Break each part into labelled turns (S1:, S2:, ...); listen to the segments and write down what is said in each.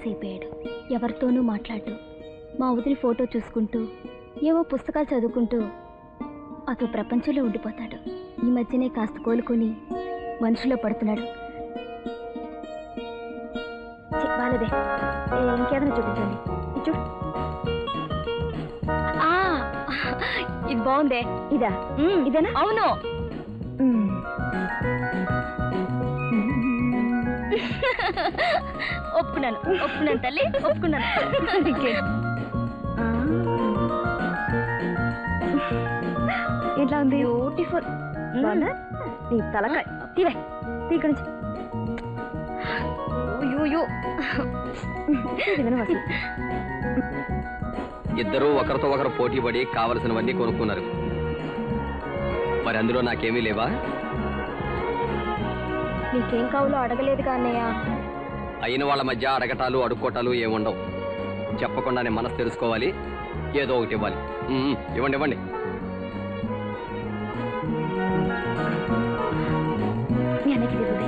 S1: ఎంతసేపు అయ్యాడు ఎవరితోనూ మాట్లాడు మా వదిలి ఫోటో చూసుకుంటూ ఏవో పుస్తకాలు చదువుకుంటూ అదో ప్రపంచంలో ఉండిపోతాడు ఈ మధ్యనే కాస్త కోలుకొని మనుషులో పడుతున్నాడు ఛీ, బాలేదే ఏ, ఇంకేదైనా చూపించండి ఇది చూడు ఆ, ఇది బాగుందే ఇదా ఇదేనా అవును ఒప్పుకున్నాను ఒప్పుకున్నాను తల్లి ఒప్పుకున్నాను ఎట్లా ఉంది బ్యూటిఫుల్ నీ తలకాయ తీవే తీక నుంచి
S2: ఇద్దరూ ఒకరితో ఒకరు పోటీ పడి కావలసినవన్నీ కొనుక్కున్నారు మరి అందులో నాకేమీ లేవా
S1: నీకేం కావాలో అడగలేదు అన్నయ్య
S2: అయిన వాళ్ళ మధ్య అడగటాలు అడుక్కోటాలు ఏముండవు చెప్పకుండానే మనసు తెలుసుకోవాలి ఏదో ఒకటి ఇవ్వాలి ఉమ్, ఇవ్వండి ఇవ్వండి
S1: మీ అన్నకి దిగుదే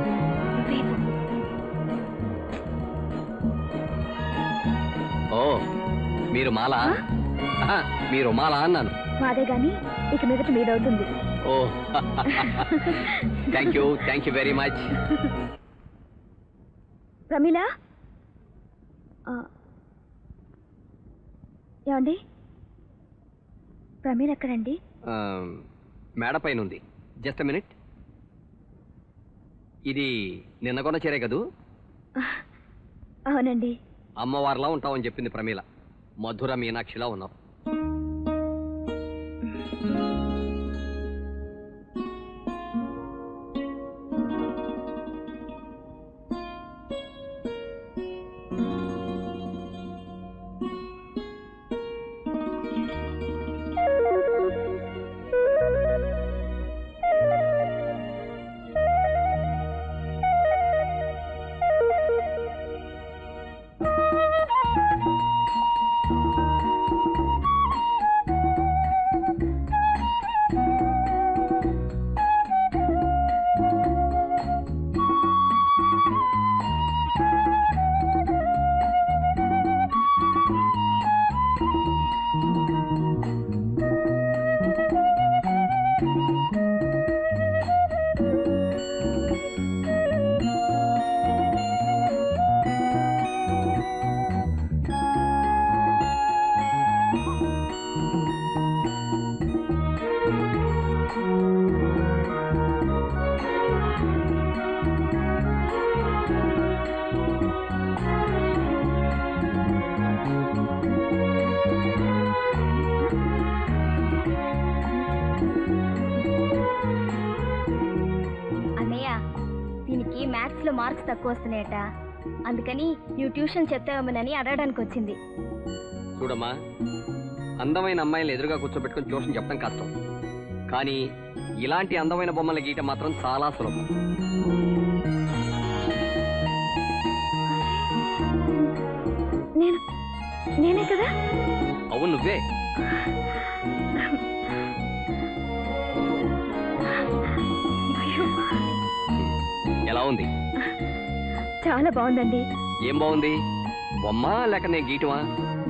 S2: ఓ మీరు మాల ఆహా, మీరు మాల అన్నాను
S1: మాదే గాని ఇక మీదట మీదవుతుంది
S2: ఓ thank you thank you very much
S1: Pramila ఆ, ఏమండి ప్రమీల ఎక్కడండి
S2: మేడ పైన ఉంది జస్ట్ మినిట్ ఇది నిన్న కొన్న చీరే కదూ
S1: అవునండి
S2: అమ్మవారిలా ఉంటావని చెప్పింది ప్రమీల మధుర మీనాక్షిలా ఉన్నావు
S1: అన్నయ్య దీనికి మ్యాథ్స్ లో మార్క్స్ తక్కువ వస్తున్నాయట అందుకని నువ్వు ట్యూషన్ చెప్తావేమోనని అడగడానికి వచ్చింది
S2: చూడమ్మా అందమైన అమ్మాయిలు ఎదురుగా కూర్చోబెట్టుకుని ట్యూషన్ చెప్పడం కష్టం కానీ ఇలాంటి అందమైన బొమ్మలు గీయటం మాత్రం చాలా సులభం
S1: నేను నేనే కదా
S2: అవును నువ్వే ఎలా ఉంది
S1: చాలా బాగుందండి
S2: ఏం బాగుంది బొమ్మ లేక నేను గీయటమా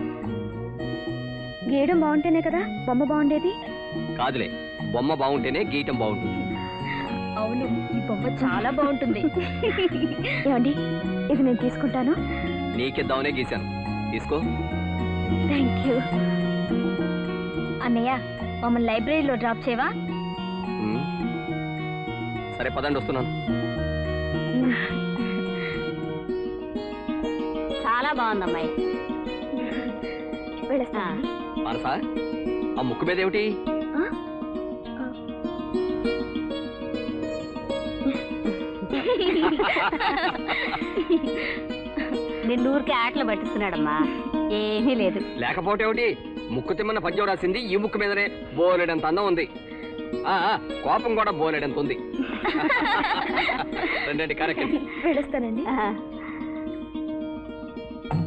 S1: గీయడం బాగుంటేనే కదా బొమ్మ బాగుండేది
S2: కాదులే బొమ్మ బాగుంటేనే గీయటం బాగుంటుంది
S1: అవును ఈ బొమ్మ చాలా బాగుంటుంది ఏమండి ఇది నేను తీసుకుంటాను
S2: నీకిద్దామనే గీశాను తీసుకో
S1: థ్యాంక్ యూ అన్నయ్య మమ్మల్ని లైబ్రరీలో డ్రాప్ చేయవా
S2: ఉమ్. సరే పదండి వస్తున్నాను
S1: చాలా బాగుందమ్మాయి వెళ్ళొస్తా
S2: మనసా ఆ ముక్కు మీద ఏమిటి
S1: నిన్ను ఊరికే ఆటలు పట్టిస్తున్నాడమ్మా ఏమీ లేదు
S2: లేకపోతే ఏమిటి ముక్కు తిమ్మన్న పద్యం రాసింది ఈ ముక్కు మీదనే బోలెడంత అందం ఉంది ఆ, ఆ, కోపం కూడా బోలెడంత ఉంది రెండండి కరెక్ట్
S1: వెళ్ళొస్తానండి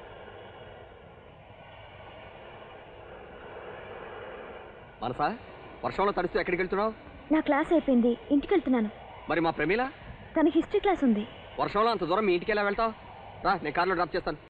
S2: మనసా వర్షంలో తడుస్తూ ఎక్కడికి వెళ్తున్నావు
S1: నా క్లాస్ అయిపోయింది ఇంటికి వెళ్తున్నాను
S2: మరి మా ప్రమీల
S1: తనకి హిస్టరీ క్లాస్ ఉంది
S2: వర్షంలో అంత దూరం మీ ఇంటికి ఎలా వెళ్తావు రా నేను కార్లో డ్రాప్ చేస్తాను